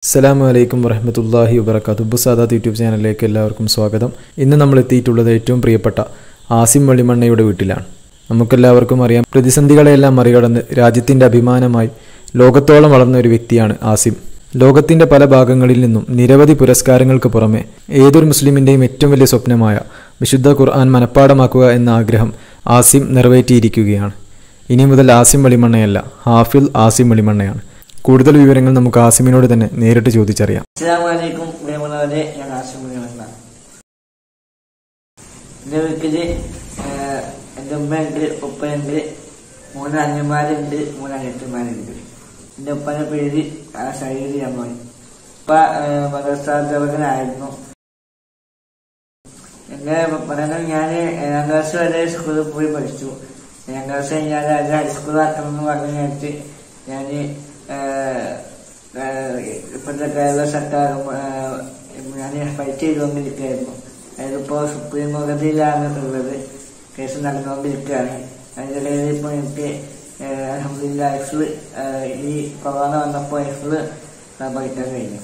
അസ്സലാമു അലൈക്കും വറഹമത്തല്ലാഹി വബർക്കാത്തു ബുസാദാത്ത് യൂട്യൂബ് ചാനലിലേക്ക് എല്ലാവർക്കും സ്വാഗതം ഇന്ന് നമ്മൾ എത്തിയിട്ടുള്ളത് ഏറ്റവും പ്രിയപ്പെട്ട ആസിം വള്ളിമണ്ണയുടെ വീട്ടിലാണ് നമുക്കെല്ലാവർക്കും അറിയാം പ്രതിസന്ധികളെല്ലാം മറികടന്ന് രാജ്യത്തിൻ്റെ അഭിമാനമായി ലോകത്തോളം വളർന്ന ഒരു വ്യക്തിയാണ് ആസിം ലോകത്തിന്റെ പല ഭാഗങ്ങളിൽ നിന്നും നിരവധി പുരസ്കാരങ്ങൾക്ക് പുറമെ ഏതൊരു മുസ്ലിമിന്റെയും ഏറ്റവും വലിയ സ്വപ്നമായ വിശുദ്ധ ഖുർആൻ മനഃപ്പാടമാക്കുക എന്ന ആഗ്രഹം ആസിം നിറവേറ്റിയിരിക്കുകയാണ് ഇനി മുതൽ ആസിം വളിമണ്ണയല്ല ഹാഫിൽ ആസിം വളിമണ്ണയാണ് കൂടുതൽ വിവരങ്ങൾ നമുക്ക് ആസിമിനോട് തന്നെ നേരിട്ട് ചോദിച്ചറിയാം അസ്സാമലൈക്കും പ്രിയമുള്ളവരെ ഞാൻ ആശുപത്രികളല്ല എന്റെ വീട്ടില് ആഹ്, എന്റെ ഉമ്മയുണ്ട് ഉപ്പയുണ്ട് മൂന്ന് അനിയന്മാരുണ്ട് മൂന്ന് അനിയത്തിമാരുണ്ട് എന്റെ ഉപ്പന്റെ പേര് സൈദ് അമ്മൻ ഉപ്പ ആഹ്, മദ്രസാധ്യാപകനായിരുന്നു എന്റെ പഠനം ഞാൻ ഏഴാം ക്ലാസ് വരെ സ്കൂളിൽ പോയി പഠിച്ചു ഏഴാം ക്ലാസ് കഴിഞ്ഞാൽ അത് ഹൈസ്കൂൾ ആക്കണം എന്ന് പറഞ്ഞ നേരത്ത് ഞാൻ ഇപ്പോഴത്തെ കേരള സർക്കാരും ഞാൻ ഫൈറ്റ് ചെയ്തുകൊണ്ടിരിക്കുകയായിരുന്നു അതിലിപ്പോ സുപ്രീം കോടതിയിലാണ് ഉള്ളത് കേസ് നടന്നുകൊണ്ടിരിക്കുകയാണ് അതിന്റെ ഇടയിൽ ഇപ്പൊ എനിക്ക് അലഹമില്ല ഐഫിള് ഈ കൊറോണ വന്നപ്പോ ഐഫിള് പഠിക്കാൻ കഴിഞ്ഞു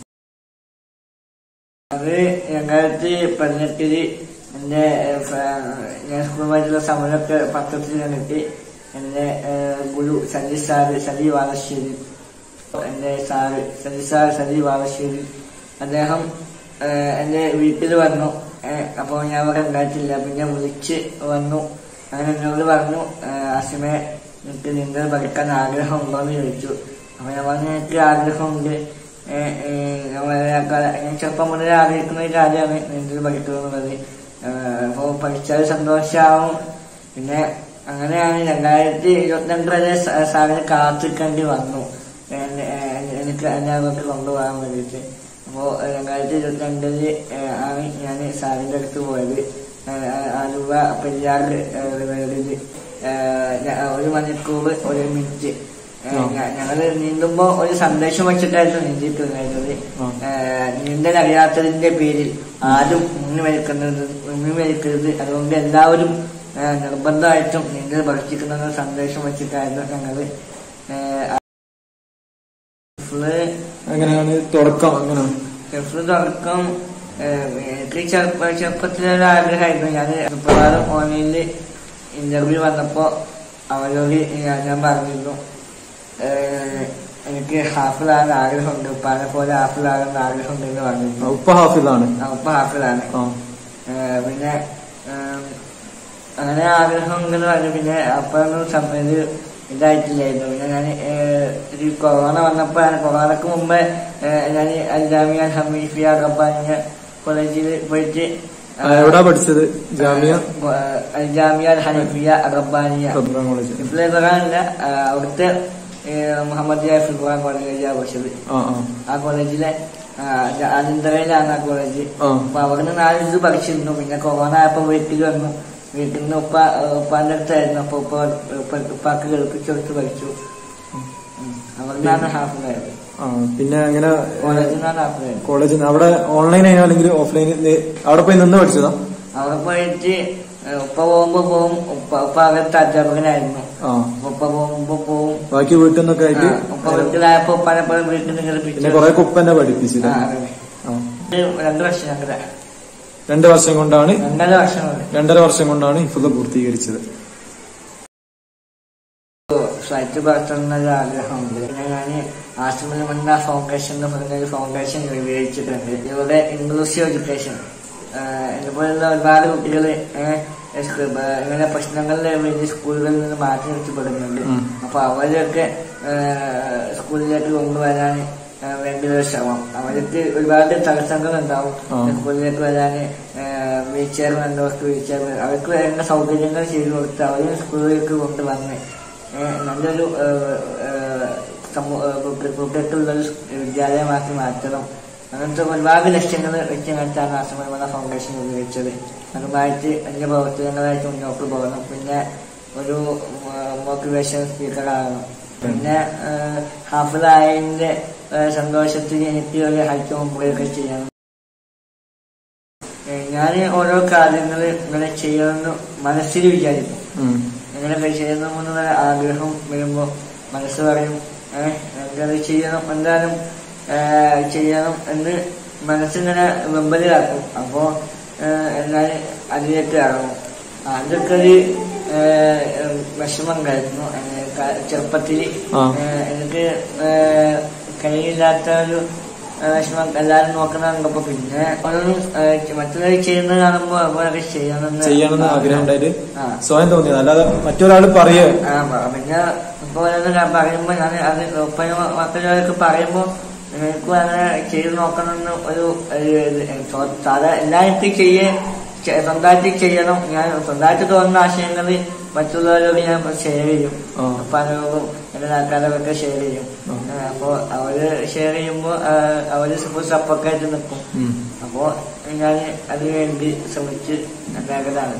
അത് രണ്ടായിരത്തി പതിനെട്ടില് എന്റെ ഏഹ്, ഫ- ഞാൻ സ്കൂളുമായിട്ടുള്ള സമരമൊക്കെ പത്രത്തിൽ കണ്ടിട്ട് എന്റെ ഏഹ്, ഗുരു സജി സാറ് സജി വാലശ്ശേരി എന്റെ സാറ് സജി സാർ സജി വാലശ്ശേരി അദ്ദേഹം ഏഹ്, എന്റെ വീട്ടിൽ വന്നു ഏഹ്, അപ്പൊ ഞാൻ അവിടെ ഉണ്ടായിട്ടില്ല പിന്നെ വിളിച്ച് വന്നു അങ്ങനെ എന്നോട് പറഞ്ഞു ഏഹ്, ആസിമെ എനിക്ക് നീന്തൽ പഠിക്കാൻ ആഗ്രഹമുണ്ടോ എന്ന് ചോദിച്ചു അപ്പൊ ഞാൻ പറഞ്ഞു എനിക്ക് ആഗ്രഹമുണ്ട് ഏഹ്, ഏഹ്, ഞാൻ വളരെ കാല- ഞാൻ ചെറുപ്പം മുതലേ ആഗ്രഹിക്കുന്ന ഒരു കാര്യമാണ് നീന്തൽ പഠിക്കുക എന്നുള്ളത് ഏഹ്, അപ്പൊ പഠിച്ചാൽ സന്തോഷമാവും പിന്നെ അങ്ങനെയാണ് രണ്ടായിരത്തി ഇരുപത്തിരണ്ട് വരെ സ- സാറിന് കാത്തിരിക്കേണ്ടി വന്നു എന്നെ- ഏഹ്, എനിക്ക് എന്നെ അങ്ങോട്ട് കൊണ്ടുപോകാൻ വേണ്ടിയിട്ട് അപ്പോ രണ്ടായിരത്തി ഇരുപത്തിരണ്ടില് ഏഹ്, ആണ് ഞാൻ സാറിന്റെ അടുത്ത് പോയത് ഏഹ്, ആലുവ പെരിയാർ റിവേഡില് ഒരു മണിക്കൂർ ഒരു മിനിറ്റ് ഏഹ്, ഞ- ഞങ്ങള് നീന്തുമ്പോ ഒരു സന്ദേശം വെച്ചിട്ടായിരുന്നു നീന്തിയിട്ടുണ്ടായിരുന്നത് ഏഹ്, നീന്തൽ അറിയാത്തതിന്റെ പേരിൽ ആരും മുങ്ങി മരിക്കുന്നത് മുങ്ങി മരിക്കരുത് അതുകൊണ്ട് എല്ലാവരും ഏഹ്, നിർബന്ധമായിട്ടും നീന്തൽ പഠിച്ചിരിക്കുന്ന സന്ദേശം വെച്ചിട്ടായിരുന്നു ഞങ്ങള് ഏഹ്, ഫുള്ള് എങ്ങനെയാണ് തുടക്കം എങ്ങനെയാണ് ഗൾഫിൽ തുടക്കം ഏഹ്, എനിക്ക് ചെറുപ്പ ചെറുപ്പത്തിലൊരു ആഗ്രഹമായിരുന്നു ഞാൻ പ്രകാരം ഓൺലൈനിൽ ഇന്റർവ്യൂ വന്നപ്പോ അവരോട് ഞാൻ ഞാൻ പറഞ്ഞിരുന്നു ഏഹ്, എനിക്ക് ഹാഫിലാകാൻ ആഗ്രഹമുണ്ട് ഉപ്പാനെ പോലെ ഹാഫിലാകാൻ ആഗ്രഹമുണ്ട് എന്ന് പറഞ്ഞിരുന്നു ഉപ്പ ഹാഫിലാണ് ആ, ഉപ്പ ഹാഫിലാണ് ആ ഏഹ്, പിന്നെ ഏഹ്, അങ്ങനെ ആഗ്രഹം ഉണ്ടെന്ന് പറഞ്ഞു പിന്നെ അപ്പൊന്നും സം- ഇത് ഇതായിട്ടില്ലായിരുന്നു പിന്നെ ഞാൻ ഈ കൊറോണ വന്നപ്പോഴാണ് കൊറോണക്ക് മുമ്പ് ഞാൻ അൽജാമിയ ഹമീഫിയ റബ്ബാനിയ കോളേജിൽ പോയിട്ട് ആ, എവിടാ പഠിച്ചത് ജാമിയ അൽജാമിയ ഹനഫിയ റബ്ബാനിയ റബ്ബാൻ കോളേജ് ഇപ്പോഴേ ഖുറാനില്ല അവിടുത്തെ ഏഹ്, മുഹമ്മദ് യാഫി ഖുറാൻ കോളേജിലാണ് പഠിച്ചത് ആ ആ ആ കോളേജിലെ ആനന്ദറയിലാണ് ആ കോളേജ് ആ. അപ്പൊ അവിടുന്ന് നാല് ഇത് പഠിച്ചിരുന്നു പിന്നെ കൊറോണ ആയപ്പോ വീട്ടിൽ വന്നു വീട്ടിൽ നിന്ന് ഉപ്പ ഉപ്പാന്റെ അടുത്തായിരുന്നു അപ്പൊ ഉപ്പ ഉപ്പ- ഉപ്പാക്ക് കേൾപ്പിച്ചെടുത്ത് പഠിച്ചു ഉം. അവിടുന്നാണ് ഹാഫിലായത് ആ പിന്നെ അങ്ങനെ കോളേജിൽ നിന്നാണ് ഹാഫിലായത് കോളേജിൽ നിന്ന് അവിടെ ഓൺലൈൻ ആയോ അല്ലെങ്കിൽ ഓഫ്ലൈൻ അവിടെ പോയി നിന്ന് പഠിച്ചതാ അവിടെ പോയിട്ട് ഏഹ്, ഉപ്പ പോകുമ്പോ പോവും ഉപ്പ ഉപ്പ അകത്ത് അധ്യാപകനായിരുന്നു ആ അപ്പൊ ഉപ്പ പോകുമ്പോ പോവും ബാക്കി വീട്ടിൽ നിന്നൊക്കെ ആ, ആയിട്ട് ഉപ്പ വീട്ടിലായപ്പോ ഉപ്പാനെ പോലെ വീട്ടിൽ നിന്ന് പിന്നെ കേൾപ്പിച്ചു കുറെ കുപ്പന്നെ പഠിപ്പിച്ചില്ല ആ, അതെ. ആ ഇത് രണ്ടു വർഷം ഞങ്ങളുടെ രണ്ട് വർഷം കൊണ്ടാണ് രണ്ടര വർഷം കൊണ്ട് രണ്ടര വർഷം കൊണ്ടാണ് ഹിഫുദ പൂർത്തീകരിച്ചത് ഫ്ലൈറ്റ് പറത്തുന്ന ഒരു ആഗ്രഹമുണ്ട് പിന്നെ ഞാൻ ആസിമുൽ മന്ന ഫൗണ്ടേഷൻ എന്ന് പറഞ്ഞ ഒരു ഫൗണ്ടേഷൻ രൂപീകരിച്ചിട്ടുണ്ട് ഇവിടെ ഇൻക്ലൂസീവ് എഡ്യൂക്കേഷൻ ഇതുപോലുള്ള ഒരുപാട് കുട്ടികൾ ഇങ്ങനെ പ്രശ്നങ്ങളുടെ വേണ്ടി സ്കൂളുകളിൽ നിന്ന് മാറ്റി നിർത്തപ്പെടുന്നുണ്ട് ഉം. അപ്പൊ അവരെയൊക്കെ ഏഹ്, സ്കൂളിലേക്ക് കൊണ്ടുവരാൻ ഏഹ്, വേണ്ട ഒരു ശ്രമം അവർക്ക് ഒരുപാട് തടസ്സങ്ങൾ ഉണ്ടാവും ആ. സ്കൂളിലേക്ക് വരാൻ വീൽ ചെയർ വേണ്ടവർക്ക് വീൽ ചെയർ അവർക്ക് വേണ്ട സൗകര്യങ്ങൾ ചെയ്തു കൊടുത്ത് അവരും സ്കൂളിലേക്ക് കൊണ്ടുവന്ന് ഏഹ്, നല്ലൊരു ഏഹ്, ഏഹ്, സമൂ- ഏഹ്, കുട്ടികൾക്കുള്ളൊരു വിദ്യാലയമാക്കി മാറ്റണം അങ്ങനത്തെ ഒരുപാട് ലക്ഷ്യങ്ങൾ വെച്ചുകഴിച്ചാണ് ആശ്രമ ഫൗണ്ടേഷൻ ഉപയോഗിച്ചത് അതുമായിട്ട് എന്റെ പ്രവർത്തനങ്ങളായിട്ട് മുന്നോട്ട് പോകണം പിന്നെ ഒരു മോട്ടിവേഷൻ സ്പീക്കറാകണം പിന്നെ ഏഹ്, ഹാഫിളായതിന്റെ ഏഹ്, സന്തോഷത്തിൽ എനിക്ക് ഒരു ഹൈറ്റ് മുമ്പൊക്കെ ചെയ്യണം ഞാൻ ഓരോ കാര്യങ്ങൾ ഇങ്ങനെ ചെയ്യണമെന്ന് മനസ്സിൽ വിചാരിക്കും ഉം. ഇങ്ങനെയൊക്കെ ചെയ്യണമെന്നുള്ള ആഗ്രഹം വരുമ്പോ മനസ്സ് പറയും ഏഹ് എനിക്കത് ചെയ്യണം എന്തായാലും ഏഹ് ചെയ്യണം എന്ന് മനസ്സിങ്ങനെ വെമ്പലിലാക്കും അപ്പോ എന്നാൽ അതിലേക്ക് ഇറങ്ങും അതൊക്കെ ഒരു ഏഹ്, വിഷമം ഉണ്ടായിരുന്നു ഏഹ്, ക- ചെറുപ്പത്തിൽ ആ. ഏഹ്, എനിക്ക് ഏഹ്, കഴിയില്ലാത്ത ഒരു ഏഹ്, വിഷമം എല്ലാവരും നോക്കുന്ന കണ്ടപ്പോ പിന്നെ ഓരോന്നും ഏഹ്, മറ്റുള്ളവർ ചെയ്യുന്നത് കാണുമ്പോ അവരൊക്കെ ചെയ്യണമെന്ന് ചെയ്യണമെന്ന് ആഗ്രഹം ഉണ്ടായിട്ട് ആ. സ്വയം തോന്നിയത് അല്ലാതെ മറ്റൊരാൾ പറയേ ആ, പ- പിന്നെ ഇപ്പൊ ഓരോന്ന് ഞാൻ പറയുമ്പോ ഞാൻ അത് ഒപ്പം മറ്റുള്ളവർക്ക് പറയുമ്പോ എനിക്കും അങ്ങനെ ചെയ്ത് നോക്കണമെന്ന് ഒരു ഒരു ഇത് സ്വ- സാധാ എല്ലാവർക്കും ചെയ്യേ ചെ- സ്വന്തമായിട്ട് ചെയ്യണം ഞാൻ സ്വന്തമായിട്ട് തോന്നുന്ന ആശയങ്ങൾ മറ്റുള്ളവരോട് ഞാൻ ഷെയർ ചെയ്യും ആ. പലരോടും എന്റെ നാട്ടുകാരൊക്കെ ഷെയർ ചെയ്യും ആ. ആ, അപ്പൊ അവര് ഷെയർ ചെയ്യുമ്പോ ആ, അവര് സപ്പോർട്ടായിട്ട് നിൽക്കും ഉം. അപ്പോ ഞാൻ അതിനു വേണ്ടി ശ്രമിച്ച് ഉണ്ടാക്കലാണ്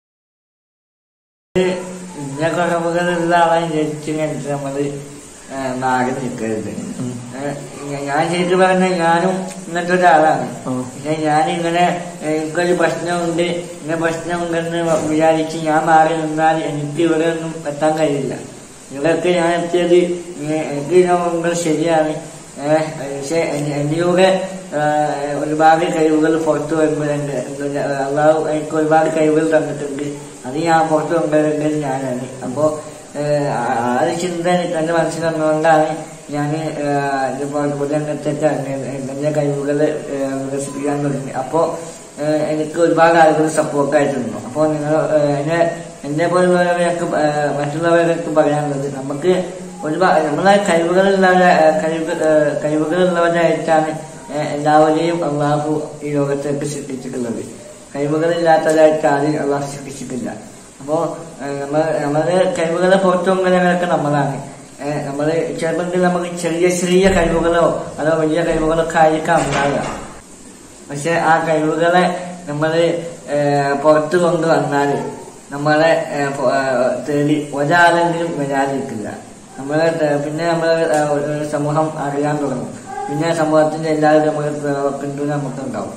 ഇന്ന കുറവുകളുള്ള ആളെ ജനിച്ചിട്ട് നമ്മള് ആ, മാറി നിൽക്കരുത് ഉം. ഏ, ഞ- ഞാൻ ശരിക്കും പറഞ്ഞ ഞാനും ഇങ്ങനത്തെ ഒരാളാണ് ആ. പക്ഷെ ഞാൻ ഇങ്ങനെ എനിക്കൊരു പ്രശ്നമുണ്ട് ഇങ്ങനെ പ്രശ്നമുണ്ടെന്ന് വിചാരിച്ച് ഞാൻ മാറി നിന്നാൽ എനിക്ക് ഇവിടെ ഒന്നും എത്താൻ കഴിയില്ല ഇവിടെയൊക്കെ ഞാൻ എത്തിയത് ഏ, എനിക്ക് നിങ്ങൾ ശരിയാണ് ഏഹ് പക്ഷെ എൻ- എന്നിലൂടെ ആ, ഒരുപാട് കഴിവുകൾ പുറത്തു വരുമ്പോഴുണ്ട് അള്ളാഹു എനിക്ക് ഒരുപാട് കഴിവുകൾ തന്നിട്ടുണ്ട് അത് ഞാൻ പുറത്തു കൊണ്ടുവരേണ്ടത് ഞാനാണ് അപ്പോ ഏഹ്, ആ ആ ഒരു ചിന്ത എനിക്ക് എന്റെ മനസ്സിൽ വന്നുകൊണ്ടാണ് ഞാൻ ഇതുപോലെ പൊതുരംഗത്തേക്ക് ഇറങ്ങിയത് എന്റെ കഴിവുകൾ വികസിപ്പിക്കാൻ തുടങ്ങി അപ്പോ ഏഹ്, എനിക്ക് ഒരുപാട് ആളുകൾ സപ്പോർട്ടായിട്ടുണ്ട് അപ്പോൾ നിങ്ങൾ ഏഹ്, എന്നെ എന്നെ പോലുള്ളവരൊക്കെ ഏഹ്, മറ്റുള്ളവരൊക്കെ പറയാനുള്ളത് നമുക്ക് ഒരുപാട് നമ്മളെ കഴിവുകളുള്ളവരെ ഏഹ്, കഴിവ് ഏഹ്, കഴിവുകളുള്ളവരായിട്ടാണ് ഏഹ്, എല്ലാവരെയും അള്ളാഹു ഈ ലോകത്തേക്ക് സൃഷ്ടിച്ചിട്ടുള്ളത് കഴിവുകളില്ലാത്തവരായിട്ട് ആരും അള്ളാഹു സൃഷ്ടിച്ചിട്ടില്ല അപ്പോ ഏഹ്, നമ്മൾ നമ്മള് കഴിവുകളെ പുറത്തു കൊണ്ടുവരുന്നവരൊക്കെ നമ്മളാണ് ഏഹ്, നമ്മള് ചിലപ്പോൾ നമുക്ക് ചെറിയ ചെറിയ കഴിവുകളോ അതോ വലിയ കഴിവുകളോ ഒക്കെ ആയിരിക്കാം ഉണ്ടാവുക പക്ഷെ ആ കഴിവുകളെ നമ്മള് ഏഹ്, പുറത്തു കൊണ്ടുവന്നാൽ നമ്മളെ ഏഹ്, പൊ- ഏഹ്, തേടി ഒരാളെങ്കിലും വരാതിരിക്കില്ല നമ്മളെ ത- പിന്നെ നമ്മൾ ഒരു സമൂഹം അറിയാൻ തുടങ്ങും പിന്നെ സമൂഹത്തിന്റെ എല്ലാവരും നമ്മൾ പിന്തുണ നമുക്കുണ്ടാവും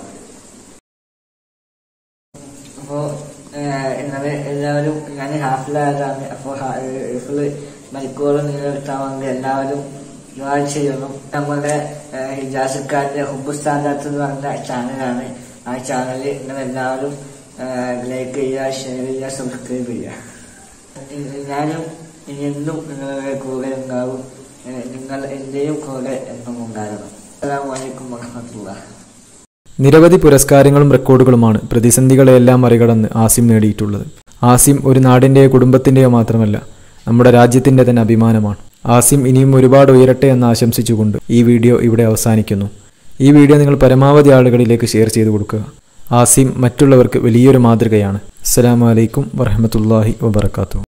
അപ്പോ ഏഹ്, ഇന്നലെ എല്ലാവരും ഞാൻ ഹാഫിലായതാണ് അപ്പോ ഹാഫില് മണിക്കൂർ നിലനിർത്താൻ വേണ്ടി എല്ലാവരും ദുആ ചെയ്യണം നമ്മുടെ ഏഹ്, ഹിജാസുക്കാരുടെ ഹുബുസ്ഥാനാത്ത് എന്ന് പറഞ്ഞ ചാനലാണ് ആ ചാനൽ നിങ്ങൾ എല്ലാവരും ലൈക്ക് ചെയ്യുക ഷെയർ ചെയ്യുക സബ്സ്ക്രൈബ് ചെയ്യുക ഇ- ഞാനും ഇനി എന്നും നിങ്ങളുടെ കൂടെ ഉണ്ടാവും ഏഹ്, നിങ്ങൾ എന്റെയും കൂടെ എന്നും ഉണ്ടാകണം അസ്സലാമു അലൈക്കും വറഹമത്തുള്ള നിരവധി പുരസ്കാരങ്ങളും റെക്കോർഡുകളുമാണ് പ്രതിസന്ധികളെയെല്ലാം മറികടന്ന് ആസിം നേടിയിട്ടുള്ളത് ആസിം ഒരു നാടിൻ്റെയോ കുടുംബത്തിൻ്റെയോ മാത്രമല്ല നമ്മുടെ രാജ്യത്തിൻ്റെ തന്നെ അഭിമാനമാണ് ആസിം ഇനിയും ഒരുപാട് ഉയരട്ടെ എന്ന് ആശംസിച്ചുകൊണ്ട് ഈ വീഡിയോ ഇവിടെ അവസാനിക്കുന്നു ഈ വീഡിയോ നിങ്ങൾ പരമാവധി ആളുകളിലേക്ക് ഷെയർ ചെയ്തു കൊടുക്കുക ആസിം മറ്റുള്ളവർക്ക് വലിയൊരു മാതൃകയാണ് അസ്സലാമു അലൈക്കും വറഹമത്തല്ലാഹി വബർക്കാത്തു